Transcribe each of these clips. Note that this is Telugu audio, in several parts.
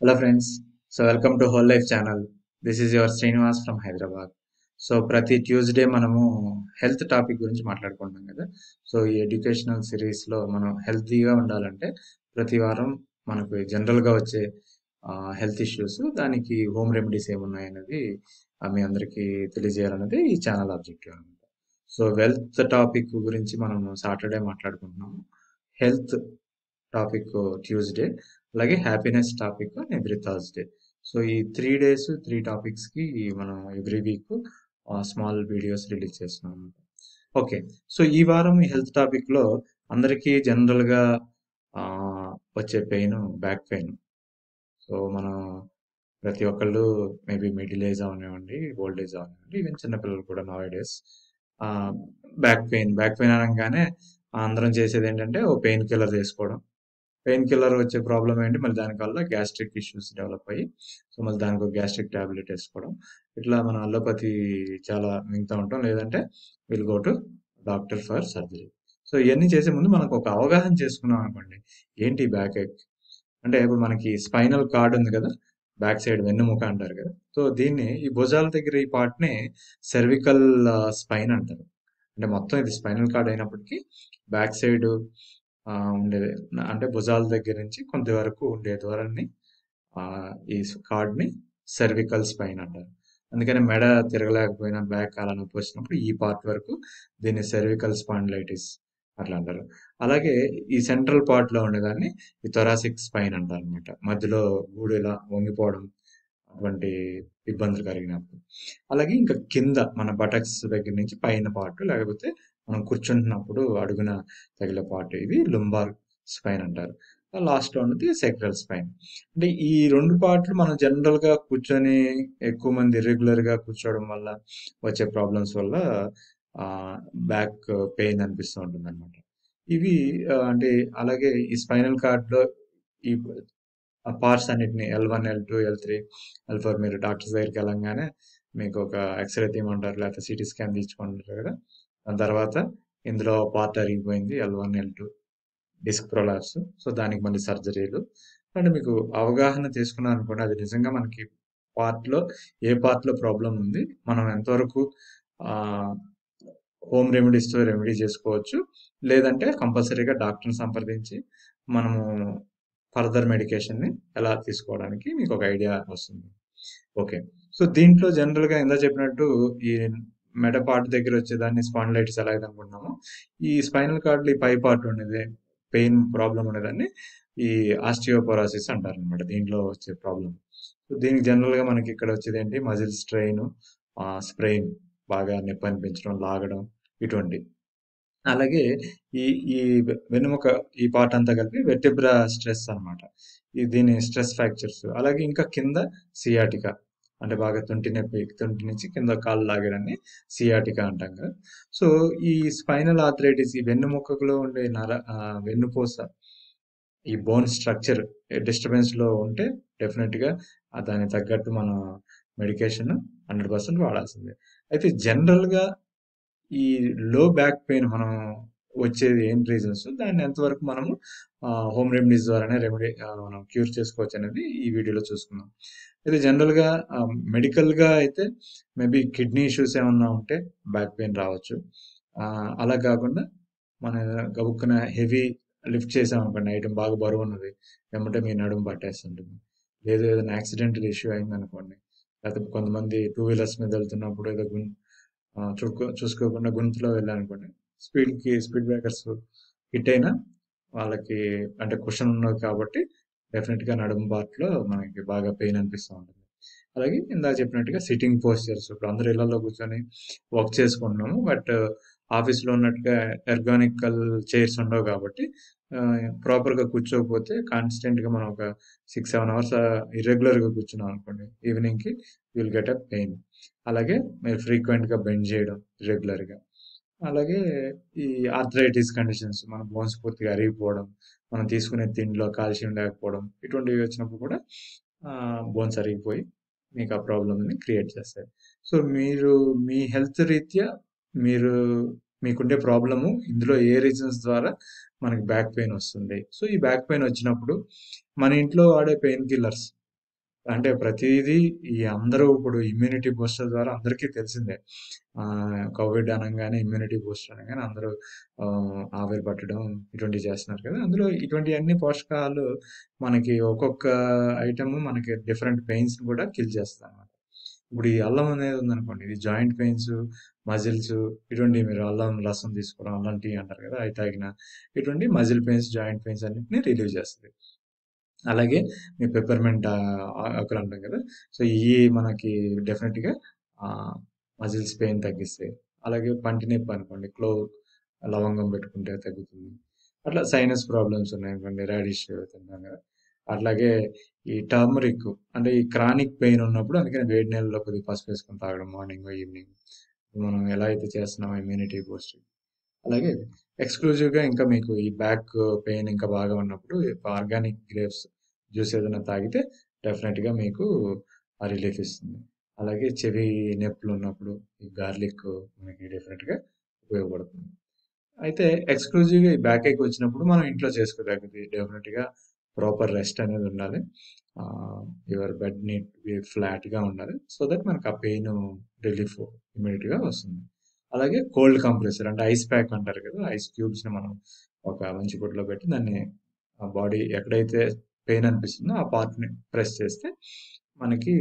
Hello friends. So welcome to Whole Life channel. This is your Srinivas from Hyderabad. So ప్రతి ట్యూస్డే మనము హెల్త్ టాపిక్ గురించి మాట్లాడుకుంటాం కదా సో ఈ ఎడ్యుకేషనల్ సిరీస్లో మనం హెల్తీగా ఉండాలంటే ప్రతి వారం మనకు జనరల్గా వచ్చే హెల్త్ ఇష్యూస్ దానికి హోమ్ రెమెడీస్ ఏమున్నాయి అనేది ఆ, మీ అందరికీ తెలియజేయాలనేది ఈ ఛానల్ ఆబ్జెక్టివ్ అనమాట సో వెల్త్ టాపిక్ గురించి మనం సాటర్డే మాట్లాడుకుంటున్నాము హెల్త్ టాపిక్ ట్యూస్డే అలాగే happiness topic every Thursday so ఈ త్రీ డేస్ త్రీ టాపిక్స్కి మనం every week small videos release చేస్తున్నాం అనమాట ఓకే సో ఈ వారం ఈ హెల్త్ టాపిక్లో అందరికీ జనరల్గా వచ్చే పెయిన్ బ్యాక్ పెయిన్ సో మనం ప్రతి ఒక్కళ్ళు మేబీ మిడిల్ ఏజ్ అవనివ్వండి ఓల్డ్ ఏజ్ అవనివ్వండి ఈవెన్ చిన్నపిల్లలు కూడా now days back pain back pain అనగానే అందరం చేసేది ఏంటంటే ఓ పెయిన్ కిల్లర్ తీసుకోవడం పెయిన్ కిల్లర్ వచ్చే ప్రాబ్లం ఏంటి మళ్ళీ దానివల్ల గ్యాస్ట్రిక్ ఇష్యూస్ డెవలప్ అయ్యి సో మళ్ళీ దానికి ఒక గ్యాస్ట్రిక్ టాబ్లెట్ వేసుకోవడం ఇట్లా మన అల్లోపతి చాలా మిగతా ఉంటాం లేదంటే will go to doctor for surgery so ఇవన్నీ చేసే ముందు మనకు ఒక అవగాహన చేసుకున్నాం అనుకోండి ఏంటి బ్యాక్ ఎక్ అంటే ఇప్పుడు మనకి స్పైనల్ కార్డ్ ఉంది కదా బ్యాక్ సైడ్ వెన్నుముక అంటారు కదా సో దీన్ని ఈ భుజాల దగ్గర ఈ పార్ట్ని సెర్వికల్ స్పైన్ అంటారు అంటే మొత్తం ఇది స్పైనల్ కార్డ్ అయినప్పటికీ బ్యాక్ సైడ్ ఉండేది అంటే భుజాల దగ్గర నుంచి కొంతవరకు ఉండే దూరాన్ని ఆ, ఈ కార్డ్ని సెర్వికల్ స్పైన్ అంటారు అందుకని మెడ తిరగలేకపోయినా బ్యాక్ అలా నొప్పి వచ్చినప్పుడు ఈ పార్ట్ వరకు దీన్ని సెర్వికల్ స్పాండిలైటిస్ అట్లా అంటారు అలాగే ఈ సెంట్రల్ పార్ట్ లో ఉండేదాన్ని ఈ థొరాసిక్ స్పైన్ అంటారు అనమాట మధ్యలో గూడు ఇలా వంగిపోవడం అటువంటి ఇబ్బందులు కలిగినప్పుడు అలాగే ఇంకా కింద మన బటక్స్ దగ్గర నుంచి పైన పార్ట్ లేకపోతే మనం కూర్చుంటున్నప్పుడు అడుగున తగిలే పార్ట్ ఇది లుంబార్ స్పైన్ అంటారు లాస్ట్ లో ఉన్నది సెక్రల్ స్పైన్ అంటే ఈ రెండు పార్ట్లు మనం జనరల్ గా కూర్చొని ఎక్కువ మంది రెగ్యులర్ గా కూర్చోవడం వల్ల వచ్చే ప్రాబ్లమ్స్ వల్ల బ్యాక్ పెయిన్ అనిపిస్తూ ఉంటుంది అనమాట ఇవి ఆ, అంటే అలాగే ఈ స్పైనల్ కార్డ్ లో ఈ పార్ట్స్ అన్నిటిని L one L two L three L four మీరు డాక్టర్స్ దగ్గరికి వెళ్ళంగానే మీకు ఒక ఎక్స్రే తీయమంటారు లేకపోతే సిటీ స్కాన్ తీసుకోమంటారు కదా దాని తర్వాత ఇందులో పార్ట్ అరిగిపోయింది L one L two disc prolapse so దానికి మళ్ళీ సర్జరీలు అంటే మీకు అవగాహన తీసుకున్నారు అనుకోండి అది నిజంగా మనకి part లో ఏ part లో ప్రాబ్లం ఉంది మనం ఎంతవరకు హోమ్ రెమెడీస్తో రెమెడీ చేసుకోవచ్చు లేదంటే కంపల్సరీగా డాక్టర్ని సంప్రదించి మనము ఫర్దర్ మెడికేషన్ని ఎలా తీసుకోవడానికి మీకు ఒక ఐడియా వస్తుంది ఓకే సో దీంట్లో జనరల్ గా ఇందా చెప్పినట్టు ఈ మెడ పార్ట్ దగ్గర వచ్చేదాన్ని స్పాండిలైటిస్ ఎలా అయితే అనుకుంటున్నామో ఈ స్పైనల్ కార్డ్ ఈ పై పార్ట్ ఉండేది పెయిన్ ప్రాబ్లం ఉండేదాన్ని ఈ ఆస్టియోపోరాసిస్ అంటారు అనమాట దీంట్లో వచ్చే ప్రాబ్లం సో దీనికి జనరల్ గా మనకి ఇక్కడ వచ్చేది ఏంటి మజిల్ స్ట్రెయిన్ స్ప్రెయిన్ బాగా నొప్పి అనిపించడం లాగడం ఇటువంటి అలాగే ఈ ఈ వెన్నుముక ఈ పార్ట్ అంతా కలిపి వెర్టిబ్రా స్ట్రెస్ అన్నమాట ఈ దీని స్ట్రెస్ ఫ్రాక్చర్స్ అలాగే ఇంకా కింద సియాటికా అంటే బాగా తుంటి నొప్పి తుంటి నుంచి కింద కాళ్ళు లాగడాన్ని సియాటికా అంటాం కదా సో ఈ స్పైనల్ ఆర్థరైటిస్ ఈ వెన్నుముకలో ఉండే నర ఆ, వెన్నుపూస ఈ బోన్ స్ట్రక్చర్ డిస్టర్బెన్స్ లో ఉంటే డెఫినెట్ గా ఆ దానికి తగ్గట్టు మన మెడికేషన్ హండ్రెడ్ పర్సెంట్ వాడాల్సిందే అయితే జనరల్ గా ఈ లో బ్యాక్ పెయిన్ మనం వచ్చేది ఏం రీజన్స్ దాన్ని ఎంతవరకు మనము హోమ్ రెమెడీస్ ద్వారానే రెమెడీ మనం క్యూర్ చేసుకోవచ్చు అనేది ఈ వీడియోలో చూసుకుందాం అయితే జనరల్ గా మెడికల్ గా అయితే మేబీ కిడ్నీ ఇష్యూస్ ఏమన్నా ఉంటే బ్యాక్ పెయిన్ రావచ్చు ఆ, అలా కాకుండా మన గబుక్కున హెవీ లిఫ్ట్ చేసాం అనుకోండి ఐటమ్ బాగా బరువు ఉన్నది ఏమంటే మీ నడుము పట్టేస్తుంటుంది లేదు ఏదైనా యాక్సిడెంటల్ ఇష్యూ అయింది అనుకోండి లేకపోతే కొంతమంది టూ వీలర్స్ మీద వెళ్తున్నప్పుడు ఏదో గుం ఆ, చూసుకో చూసుకోకుండా గుంతలో వెళ్ళారనుకోండి స్పీడ్ కి స్పీడ్ బ్రేకర్స్ హిట్ అయినా వాళ్ళకి అంటే క్వశ్చన్ ఉన్నది కాబట్టి డెఫినెట్ గా నడుము part లో మనకి బాగా పెయిన్ అనిపిస్తూ ఉంటుంది అలాగే ఇందాక చెప్పినట్టుగా సిట్టింగ్ పోస్చర్స్ ఇప్పుడు అందరూ ఇళ్లలో కూర్చొని వర్క్ చేసుకుంటున్నాము బట్ ఆఫీస్ లో ఉన్నట్టుగా ఎర్గానికల్ చైర్స్ ఉండవు కాబట్టి ప్రాపర్ గా కూర్చోకపోతే కాన్స్టెంట్ గా మనం ఒక సిక్స్ సెవెన్ అవర్స్ ఇర్రెగ్యులర్ గా కూర్చున్నాం అనుకోండి ఈవినింగ్ కి విల్ గెట్ అ పెయిన్ అలాగే మీరు ఫ్రీక్వెంట్ గా బెండ్ చేయడం రెగ్యులర్ గా అలాగే ఈ ఆర్థరైటిస్ కండిషన్స్ మన బోన్స్ పూర్తిగా అరిగిపోవడం మనం తీసుకునే తిండిలో కాల్షియం లేకపోవడం ఇటువంటివి వచ్చినప్పుడు కూడా బోన్స్ అరిగిపోయి మీకు ఆ ప్రాబ్లమ్ని క్రియేట్ చేస్తాయి సో మీరు మీ హెల్త్ రీత్యా మీరు మీకుండే ప్రాబ్లము ఇందులో ఏ రీజన్స్ ద్వారా మనకి బ్యాక్ పెయిన్ వస్తుంది సో ఈ బ్యాక్ పెయిన్ వచ్చినప్పుడు మన ఇంట్లో వాడే పెయిన్ కిల్లర్స్ అంటే ప్రతీదీ ఈ అందరూ ఇప్పుడు ఇమ్యూనిటీ బూస్టర్ ద్వారా అందరికీ తెలిసిందే. ఆహ్, కోవిడ్ అనంగానే ఇమ్యూనిటీ బూస్టర్ అనంగానే అందరూ ఆహ్, ఆవిరి పట్టడం ఇటువంటివి చేస్తున్నారు కదా! అందులో ఇటువంటియన్నీ పోషకాలు మనకి ఒక్కొక్క ఐటెము మనకి డిఫరెంట్ పెయిన్స్‌ని కూడా కిల్ చేస్తదనమాట. ఇప్పుడు ఈ అల్లం అనేది ఉందనుకోండి. ఇది జాయింట్ పెయిన్స్, మజిల్స్ ఇటువంటివి మీరు అల్లం రసం తీసుకోవడం, అల్లం టీ అంటారు కదా! అయి తాగిన ఇటువంటి మజిల్ పెయిన్స్, జాయింట్ పెయిన్స్ అన్నిటిని రిలీవ్ చేస్తది. అలాగే మీ పెప్పర్‌మెంట్ ఆహ్, ఆకులు అంటాం కదా! సో, ఇయి మనకి డెఫినిట్‌గా ఆహ్, మజిల్స్ పెయిన్ తగ్గిస్తాయి. అలాగే పంటి నొప్పి అనుకోండి. క్లోవ్, లవంగం పెట్టుకుంటే తగ్గుతుంది. అట్లా సైనస్ ప్రాబ్లమ్స్ ఉన్నాయనుకోండి. రాడిష్ తింటాం కదా! అట్లాగే ఈ టర్మరిక్ అంటే ఈ క్రానిక్ పెయిన్ ఉన్నప్పుడు అందుకని వేడి నీళ్ళలో కొద్దిగా పసుపేసుకొని తాగడం మార్నింగ్, ఈవినింగ్. మనం ఎలా అయితే చేస్తున్నామో ఇమ్యూనిటీ బూస్టింగ్. అలాగే ఎక్స్‌క్లూజివ్‌గా ఇంకా మీకు ఈ బ్యాక్ పెయిన్ ఇంకా బాగా ఉన్నప్పుడు ఆర్గానిక్ గ్రేప్స్ జ్యూస్ ఏదైనా తాగితే డెఫినిట్‌గా మీకు ఆ రిలీఫ్ ఇస్తుంది. అలాగే చెవి నొప్పులున్నప్పుడు ఈ గార్లిక్ మనకి డెఫినిట్‌గా ఉపయోగపడుతుంది. అయితే ఎక్స్‌క్లూజివ్‌గా ఈ బ్యాక్ ఏక్ వచ్చినప్పుడు మనం ఇంట్లో చేసుకోదగ్గది. డెఫినిట్‌గా ప్రాపర్ రెస్ట్ అనేది ఉండాలి. ఆహ్, యువర్ బెడ్ నీడ్ బి ఫ్లాట్‌గా ఉండాలి. సో దట్ మనకు ఆ పెయిన్ రిలీఫ్ ఇమ్మీడియేట్‌గా వస్తుంది. అలాగే కోల్డ్ కంప్రెసర్ అంటే ఐస్ ప్యాక్ అంటారు కదా! ఐస్ క్యూబ్స్‌ని మనం ఒక మంచి గుడ్డలో పెట్టి దాన్ని ఆ బాడీ ఎక్కడైతే పెయిన్ అనిపిస్తుందో ఆ పార్ట్‌ని ప్రెస్ చేస్తే మనకి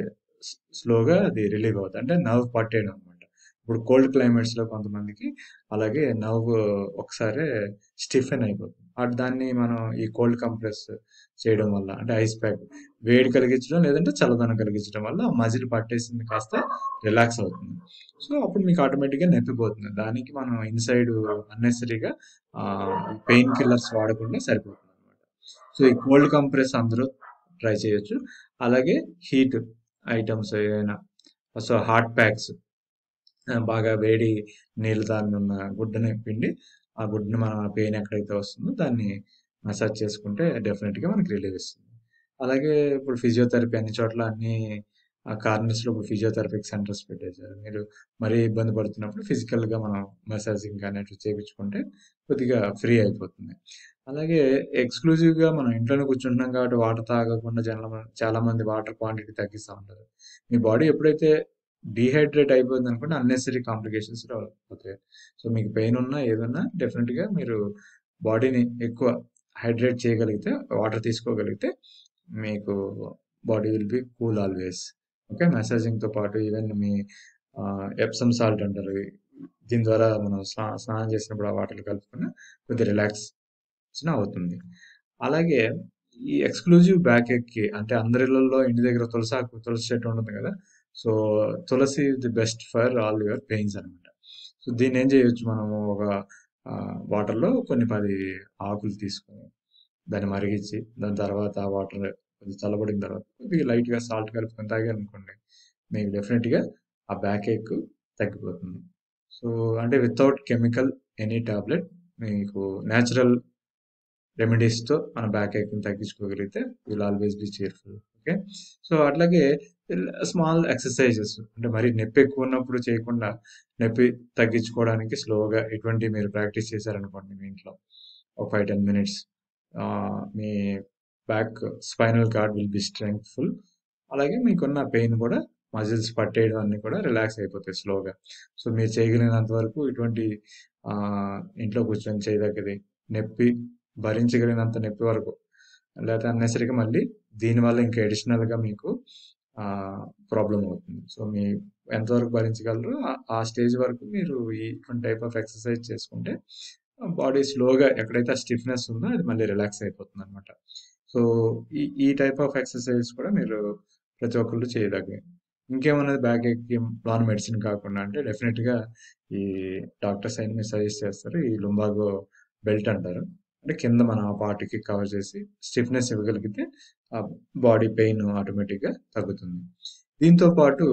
స్ స్లోగా అది రిలీవ్ అవుద్ది. అంటే నర్వ్ పట్టేయడం అనమాట. ఇప్పుడు కోల్డ్ క్లైమేట్స్‌లో కొంతమందికి అలాగే నర్వ్ ఒకసారే స్టిఫెన్ అయిపోతుంది. అటు దాన్ని మనం ఈ కోల్డ్ కంప్రెస్ చేయడం వల్ల అంటే ఐస్ ప్యాక్ వేడి కలిగించడం లేదంటే చల్లదనం కలిగించడం వల్ల మజిల్ పట్టేసింది కాస్త రిలాక్స్ అవుతుంది. సో, అప్పుడు మీకు ఆటోమేటిక్‌గా నొప్పి పోతుంది. దానికి మనం ఇన్‌సైడ్ అన్నెసెసరీగా ఆహ్, పెయిన్ కిల్లర్స్ వాడకుండా సరిపోతుందనమాట. సో, ఈ కోల్డ్ కంప్రెస్ అందరూ ట్రై చేయొచ్చు. అలాగే హీట్ ఐటెమ్స్ ఏవైనా సో, హాట్ ప్యాక్స్ ఆహ్, బాగా వేడి నీళ్ళు దానినున్న గుడ్డని పిండి ఆ గుడ్డని మన పెయిన్ ఎక్కడైతే వస్తుందో దాన్ని మసాజ్ చేసుకుంటే డెఫినిట్‌గా మనకి రిలీఫ్ ఇస్తుంది. అలాగే ఇప్పుడు ఫిజియోథెరపీ అన్ని చోట్ల అన్ని ఆహ్, కార్నర్స్‌లో ఇప్పుడు ఫిజియోథెరపిక్ సెంటర్స్ పెట్టేసారు. మీరు మరీ ఇబ్బంది పడుతున్నప్పుడు ఫిజికల్‌గా మనం మసాజింగ్ కానీ అట్లా చేపించుకుంటే కొద్దిగా ఫ్రీ అయిపోతుంది. అలాగే ఎక్స్‌క్లూజివ్‌గా మనం ఇంట్లోనే కూర్చుంటున్నాం కాబట్టి వాటర్ తాగకుండా జనమ చాలామంది వాటర్ క్వాంటిటీ తగ్గిస్తా ఉంటారు. మీ బాడీ ఎప్పుడైతే డీహైడ్రేట్ అయిపోయిందనుకోండి అన్నెసెసరీ కాంప్లికేషన్స్ అవుతాయి. సో, మీకు పెయిన్ ఉన్నా ఏదున్నా డెఫినిట్‌గా మీరు బాడీని ఎక్కువ హైడ్రేట్ చేయగలిగితే వాటర్ తీసుకోగలిగితే మీకు body will be cool always. Okay. మసాజింగ్‌తో పాటు ఈవెన్ మీ ఆహ్, ఎప్సమ్ సాల్ట్ అంటారు. దీని ద్వారా మనం స్నా స్నానం చేసినప్పుడు ఆ వాటర్‌లో కలుపుకొని కొద్దిగా రిలాక్సేషన్ అవుతుంది. అలాగే ఈ ఎక్స్‌క్లూజివ్ బ్యాక్ ఏక్‌కి అంటే అందరి ఇళ్లల్లో ఇంటి దగ్గర తులసాకు తులసి చెట్టు ఉంటుంది కదా! So, tulsi is the best for all your pains అనమాట. సో, దీన్నేం చేయొచ్చు మనము ఒక ఆహ్, వాటర్‌లో కొన్ని 10 ఆకులు తీసుకొని దాన్ని మరిగించి దాని తర్వాత ఆ వాటర్ కొంచెం చల్లబడిన తర్వాత కొద్దిగా లైట్‌గా సాల్ట్ కలుపుకొని తాగారనుకోండి మీకు డెఫినిట్‌గా ఆ బ్యాక్ ఏక్ తగ్గిపోతుంది. సో, అంటే వితౌట్ కెమికల్ ఎనీ టాబ్లెట్ మీకు నేచురల్ రెమెడీస్‌తో మన బ్యాక్ ఏక్‌ని తగ్గించుకోగలిగితే will always be cheerful. Okay. So, అట్లాగే స్మాల్ ఎక్సర్‌సైజెస్ అంటే మరి నొప్పి ఎక్కువ ఉన్నప్పుడు చేయకుండా నొప్పి తగ్గించుకోవడానికి స్లోగా ఇటువంటివి మీరు ప్రాక్టీస్ చేశారనుకోండి మీ ఇంట్లో ఒక 5, 10 మినిట్స్ ఆహ్, మీ back spinal cord will be స్ట్రెంగ్త్‌ఫుల్. అలాగే మీకున్న పెయిన్ కూడా మజిల్స్ పట్టేయడం అన్నీ కూడా రిలాక్స్ అయిపోతాయి స్లోగా. సో, మీరు చేయగలిగినంత వరకు ఇటువంటి ఆహ్, ఇంట్లో కూర్చొని చేయదగ్గది నొప్పి భరించగలిగినంత నొప్పి వరకు లేకపోతే అన్నెసెసరీగా మళ్ళీ దీనివల్ల ఇంకా అడిషనల్‌గా మీకు ఆహ్, ప్రాబ్లమ్ అవుతుంది. సో, మీ ఎంతవరకు భరించగలరో ఆ ఆ స్టేజ్ వరకు మీరు ఈ ఇటువంటి టైప్ ఆఫ్ ఎక్సర్‌సైజ్ చేసుకుంటే బాడీ స్లోగా ఎక్కడైతే ఆ స్టిఫ్‌నెస్ ఉందో అది మళ్ళీ రిలాక్స్ అయిపోతుందనమాట. సో, ఈ ఈ టైప్ ఆఫ్ ఎక్సర్‌సైజెస్ కూడా మీరు ప్రతి ఒక్కళ్ళు చేయదగ్గవి. ఇంకేమన్నా బ్యాక్ ఏక్‌కి నాన్ మెడిసిన్ కాకుండా అంటే డెఫినిట్‌గా ఈ డాక్టర్స్ అయినా మీరు సజెస్ట్ చేస్తారు. ఈ లుంబాగో బెల్ట్ అంటారు. అంటే కింద మన ఆ పార్ట్‌కి కవర్ చేసి స్టిఫ్‌నెస్ ఇవ్వగలిగితే ఆ బాడీ పెయిన్ ఆటోమేటిక్‌గా తగ్గుతుంది. దీంతో పాటు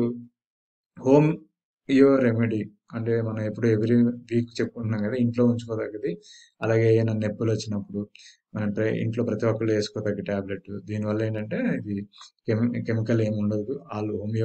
హోమ్ యువర్ రెమెడీ అంటే మనం ఎప్పుడు ఎవ్రీ వీక్ చెప్పుకుంటున్నాం కదా! ఇంట్లో ఉంచుకోదగ్గది. అలాగే ఏమైనా నొప్పులొచ్చినప్పుడు మనం ప్ర ఇంట్లో ప్రతి ఒక్కళ్ళు ఏసుకోదగ్గ టాబ్లెట్. దీనివల్ల ఏంటంటే ఇది కెమి కెమికల్ ఏమి ఉండదు. ఆల్ హోమియో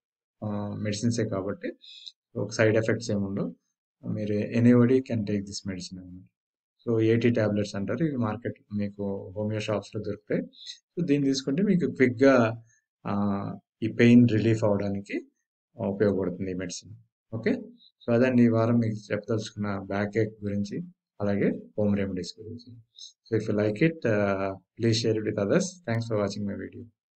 ఆహ్, మెడిసిన్సే కాబట్టి ఒక సైడ్ ఎఫెక్ట్స్ ఏమి ఉండవు. మీరు anybody can take this medicine అనమాట. సో, ఏటీ టాబ్లెట్స్ అంటారు. ఇవి మార్కెట్ మీకు హోమియో షాప్స్‌లో దొరుకుతాయి. సో, దీన్ని తీసుకుంటే మీకు క్విక్‌గా ఈ పెయిన్ రిలీఫ్ అవ్వడానికి ఉపయోగపడుతుంది ఈ మెడిసిన్ ఓకే సో అదండి ఈ వారం మీకు చెప్పదలుచుకున్న బ్యాక్ ఏక్ గురించి అలాగే హోమ్ రెమెడీస్ గురించి so if you like it please share it with others thanks for watching my video